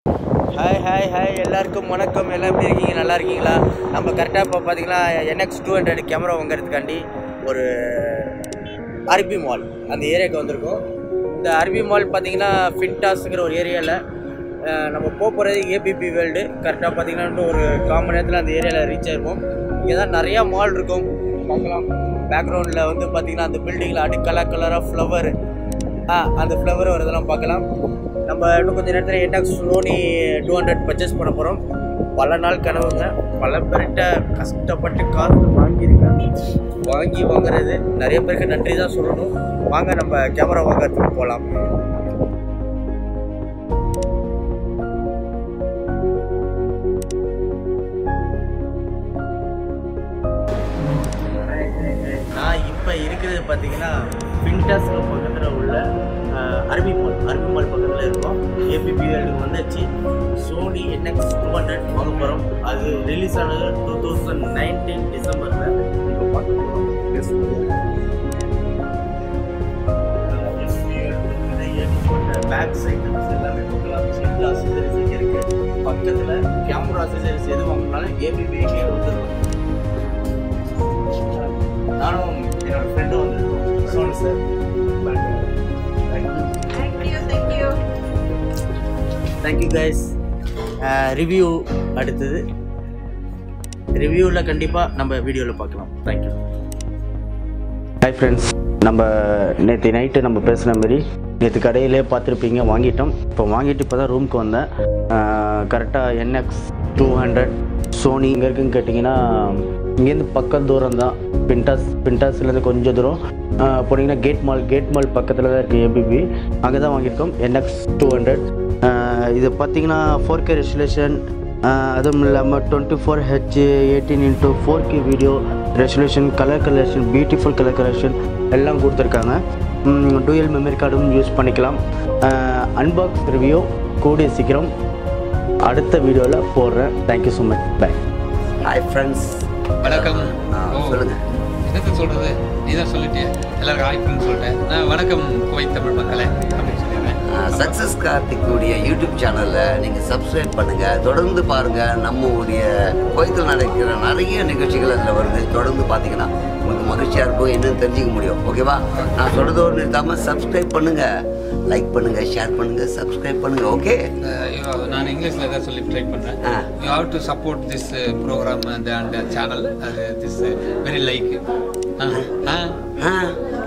Hi hi hi எல்லாருக்கும் வணக்கம் எல்லாம் எப்படி இருக்கீங்க நல்லா இருக்கீங்களா நம்ம கரெக்டாக இப்போ பார்த்தீங்கன்னா என்எக்ஸ் டூ ஹண்ட்ரட் கேமரா வாங்குறதுக்காண்டி ஒரு அரபி மால் அந்த ஏரியாவுக்கு வந்திருக்கோம் இந்த அரபி மால் பார்த்தீங்கன்னா ஃபின்டாஸுங்கிற ஒரு ஏரியாவில் நம்ம போக போகிறது ஏபிபி வேர்ல்டு கரெக்டாக பார்த்தீங்கன்னா இன்னும் ஒரு கால் மணி நேரத்தில் அந்த ஏரியாவில் ரீச் ஆயிருப்போம் இங்கே தான் நிறையா மால் இருக்கும் பார்க்கலாம் பேக்ரவுண்டில் வந்து பார்த்தீங்கன்னா அந்த பில்டிங்கில் அடி கலர் கலராக ஃப்ளவர் ஆ அந்த ஃப்ளவர் வரதெல்லாம் பார்க்கலாம் நம்ம இன்னும் கொஞ்சம் நேரத்தில் NX Sony two hundred purchase பண்ண போகிறோம் பல நாள் கனவுங்க பல பேர்கிட்ட கஷ்டப்பட்டு காசு வாங்கியிருக்கேன் வாங்கி வாங்குறது நிறைய பேருக்கு நன்றி தான் சொல்லணும் வாங்க நம்ம கேமரா வாங்குறதுக்கு போகலாம் நான் இப்போ இருக்கிறது பார்த்தீங்கன்னா பின்டாஸ்க்கு பக்கத்தில் உள்ள அஹ், அரபி மால் அரபி மால் பக்கத்தில் இருக்கோம் ஏபிபி வேர்ல்டுக்கு வந்தாச்சு சோனி என்எக்ஸ் டூ ஹண்ட்ரட் வாங்க போகிறோம் அது ரிலீஸ் ஆனது டூ தௌசண்ட் நைன்டீன் டிசம்பரில் இப்போ பார்க்க போகிறோம் பேக் ஐட்டம்ஸ் எல்லாமே பார்க்கலாம் ஷீட் அசசரிஸ் இங்கே இருக்குது பக்கத்தில் கேமரா அசசரிஸ் எது வாங்கினாலும் ஏபிபிக்கே வந்துடும் நானும் என்னோட ஃப்ரெண்டும் வந்து Sony sir Thank you, thank you. Thank you guys review அடுத்தது ரிவ்யூவில் கண்டிப்பாக நம்ம வீடியோவில் பார்க்கலாம் தேங்க்யூ ஹாய் ஃப்ரெண்ட்ஸ் நம்ம நேற்று நைட்டு நம்ம பேசின மாரி நேற்று கடையிலே பார்த்துருப்பீங்க வாங்கிட்டோம் இப்போ வாங்கிட்டு இப்போ தான் ரூமுக்கு வந்தேன் கரெக்டாக என்எக்ஸ் டூ ஹண்ட்ரட் சோனி இங்கே இருக்குன்னு கேட்டிங்கன்னா இங்கேருந்து பக்கம் தூரம் தான் பின்டாஸ் பின்டாஸ்லேருந்து கொஞ்சம் தூரம் ஆஹ் போனீங்கன்னா கேட் மால் கேட் மால் பக்கத்தில் தான் இருக்குது ஏபிபி அங்கே தான் வாங்கியிருக்கோம் என்எக்ஸ் டூ ஹண்ட்ரட் இது பார்த்தீங்கன்னா ஃபோர் கே ரெசுலேஷன் அதுவும் இல்லாமல் twenty four H eighteen into four K video resolution colour collection beautiful colour collection எல்லாம் கொடுத்துருக்காங்க டூயல் மெமரி கார்டும் யூஸ் பண்ணிக்கலாம் அன்பாக்ஸ் ரிவ்யூ கூடிய சீக்கிரம் அடுத்த வீடியோவில் போடுறேன் thank you so much bye hi friends வணக்கம் ஓ, சொல்லுங்க என்னத்த சொல்றது நீ தான் சொல்லிட்டிய எல்லாருக்கும் ஹாய் ஃப்ரெண்ட் சொல்லிட்டேன் நான் வணக்கம் குவைத் தமிழ் மக்களே அப்படின்னு சொல்லிடுறேன் சக்ஸஸ் கார்த்திக்குடைய யூடியூப் சேனலில் நீங்கள் சப்ஸ்கிரைப் பண்ணுங்கள் தொடர்ந்து பாருங்கள் நம்ம உடைய கோயத்தில் நடக்கிற நிறைய நிகழ்ச்சிகள் அதில் வருது தொடர்ந்து பார்த்தீங்கன்னா உங்களுக்கு மகிழ்ச்சியாக இருக்கும் என்னன்னு தெரிஞ்சுக்க முடியும் ஓகேவா நான் சொல்கிறதோடு நிறுத்தாமல் சப்ஸ்கிரைப் பண்ணுங்கள் லைக் பண்ணுங்கள் ஷேர் பண்ணுங்கள் சப்ஸ்கிரைப் பண்ணுங்கள் ஓகே அஹ், யோ- நான் இங்கிலீஷில் தான் சொல்லி ட்ரை பண்ணுறேன் ஆ. You have to support this programme and and channel this very like ஆ ஆ ஆ